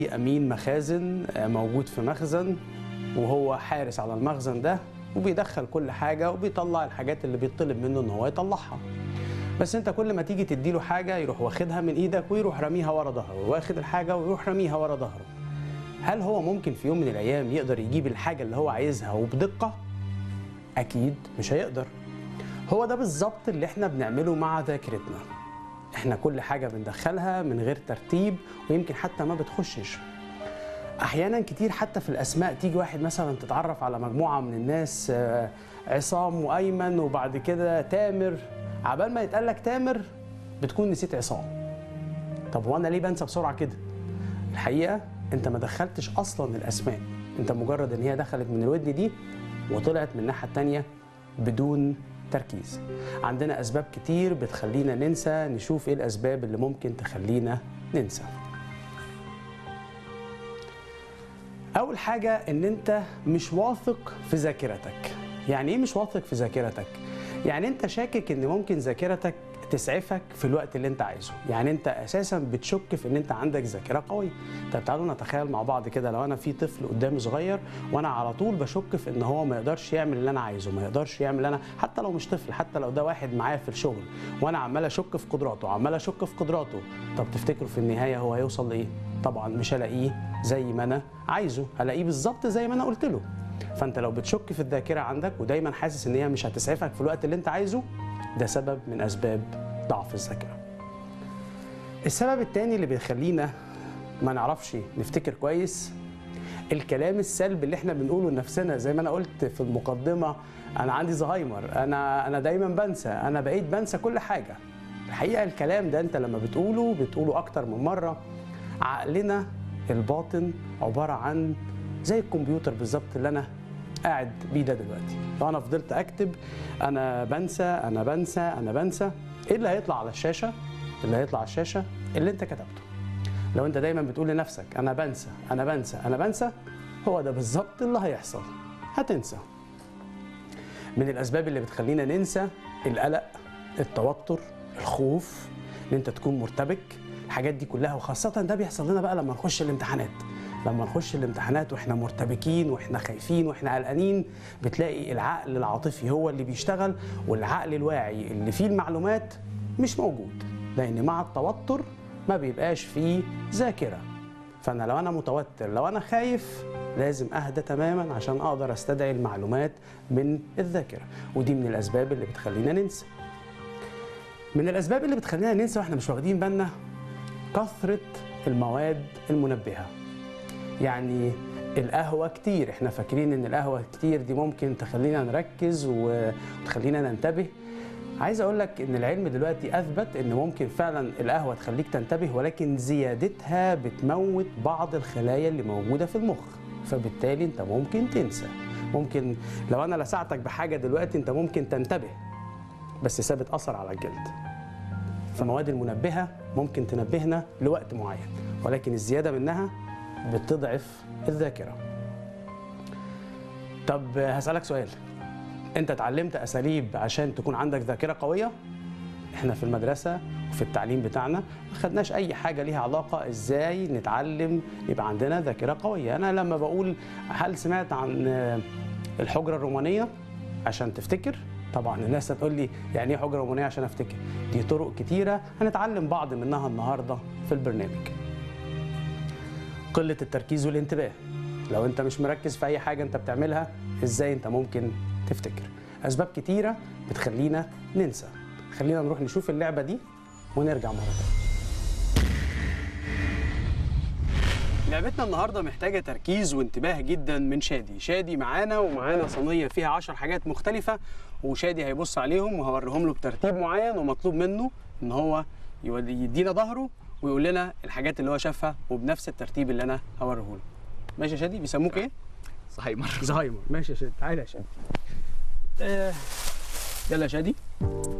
امين مخازن آه، موجود في مخزن وهو حارس على المخزن ده وبيدخل كل حاجه وبيطلع الحاجات اللي بيطلب منه ان هو يطلعها بس انت كل ما تيجي تديله حاجه يروح واخدها من ايدك ويروح راميها ورا ظهره واخد الحاجه ويروح راميها ورا ظهره هل هو ممكن في يوم من الايام يقدر يجيب الحاجه اللي هو عايزها وبدقه اكيد مش هيقدر هو ده بالظبط اللي احنا بنعمله مع ذاكرتنا احنا كل حاجه بندخلها من غير ترتيب ويمكن حتى ما بتخشش احيانا كتير حتى في الاسماء تيجي واحد مثلا تتعرف على مجموعه من الناس آه، عصام وايمن وبعد كده تامر عبال ما يتقال لك تامر بتكون نسيت عصام طب وانا ليه بنسى بسرعه كده الحقيقه انت ما دخلتش اصلا الاسماء انت مجرد ان هي دخلت من الودن دي وطلعت من الناحيه التانيه بدون تركيز عندنا اسباب كتير بتخلينا ننسى نشوف ايه الاسباب اللي ممكن تخلينا ننسى اول حاجه ان انت مش واثق في ذاكرتك يعني ايه مش واثق في ذاكرتك يعني انت شاكك ان ممكن ذاكرتك تسعفك في الوقت اللي انت عايزه يعني انت اساسا بتشك في ان انت عندك ذاكره قويه طب تعالوا نتخيل مع بعض كده لو انا في طفل قدامي صغير وانا على طول بشك في ان هو ما يقدرش يعمل اللي انا عايزه ما يقدرش يعمل اللي انا حتى لو مش طفل حتى لو ده واحد معايا في الشغل وانا عمال اشك في قدراته عمال اشك في قدراته طب تفتكروا في النهايه هو هيوصل لايه طبعا مش هلاقيه زي ما انا عايزه هلاقيه بالظبط زي ما انا قلت له فانت لو بتشك في الذاكره عندك ودايما حاسس ان هي مش هتسعفك في الوقت اللي انت عايزه ده سبب من اسباب ضعف الذاكره السبب الثاني اللي بيخلينا ما نعرفش نفتكر كويس الكلام السلبي اللي احنا بنقوله لنفسنا زي ما انا قلت في المقدمه انا عندي زهايمر انا انا دايما بنسى انا بقيت بنسى كل حاجه الحقيقه الكلام ده انت لما بتقوله بتقوله اكتر من مره عقلنا الباطن عباره عن زي الكمبيوتر بالظبط اللي انا قاعد بيه ده دلوقتي لو انا فضلت اكتب انا بنسى انا بنسى انا بنسى ايه اللي هيطلع على الشاشه اللي هيطلع على الشاشه اللي انت كتبته لو انت دايما بتقول لنفسك انا بنسى انا بنسى انا بنسى هو ده بالظبط اللي هيحصل هتنسى من الاسباب اللي بتخلينا ننسى القلق التوتر الخوف ان انت تكون مرتبك الحاجات دي كلها وخاصه ده بيحصل لنا بقى لما نخش الامتحانات لما نخش الامتحانات واحنا مرتبكين واحنا خايفين واحنا قلقانين بتلاقي العقل العاطفي هو اللي بيشتغل والعقل الواعي اللي فيه المعلومات مش موجود لان مع التوتر ما بيبقاش فيه ذاكره فانا لو انا متوتر لو انا خايف لازم اهدى تماما عشان اقدر استدعي المعلومات من الذاكره ودي من الاسباب اللي بتخلينا ننسى من الاسباب اللي بتخلينا ننسى واحنا مش واخدين بالنا كثره المواد المنبهه يعني القهوه كتير احنا فاكرين ان القهوه كتير دي ممكن تخلينا نركز وتخلينا ننتبه عايز اقول لك ان العلم دلوقتي اثبت ان ممكن فعلا القهوه تخليك تنتبه ولكن زيادتها بتموت بعض الخلايا اللي موجوده في المخ فبالتالي انت ممكن تنسى ممكن لو انا لسعتك بحاجه دلوقتي انت ممكن تنتبه بس سابت اثر على الجلد فالمواد المنبهه ممكن تنبهنا لوقت معين ولكن الزياده منها بتضعف الذاكره طب هسالك سؤال انت اتعلمت اساليب عشان تكون عندك ذاكره قويه احنا في المدرسه وفي التعليم بتاعنا ما خدناش اي حاجه ليها علاقه ازاي نتعلم يبقى عندنا ذاكره قويه انا لما بقول هل سمعت عن الحجره الرومانيه عشان تفتكر طبعا الناس هتقول لي يعني ايه حجره رومانيه عشان افتكر دي طرق كتيره هنتعلم بعض منها النهارده في البرنامج قله التركيز والانتباه لو انت مش مركز في اي حاجه انت بتعملها ازاي انت ممكن تفتكر اسباب كتيره بتخلينا ننسى خلينا نروح نشوف اللعبه دي ونرجع مره تانية لعبتنا النهارده محتاجه تركيز وانتباه جدا من شادي شادي معانا ومعانا صينيه فيها 10 حاجات مختلفه وشادي هيبص عليهم وهوريهم له بترتيب معين ومطلوب منه ان هو يدينا ظهره ويقول لنا الحاجات اللي هو شافها وبنفس الترتيب اللي انا هوريه له ماشي يا شادي بيسموك ايه زهايمر زهايمر ماشي يا شادي تعالى يا شادي آه. يلا يا شادي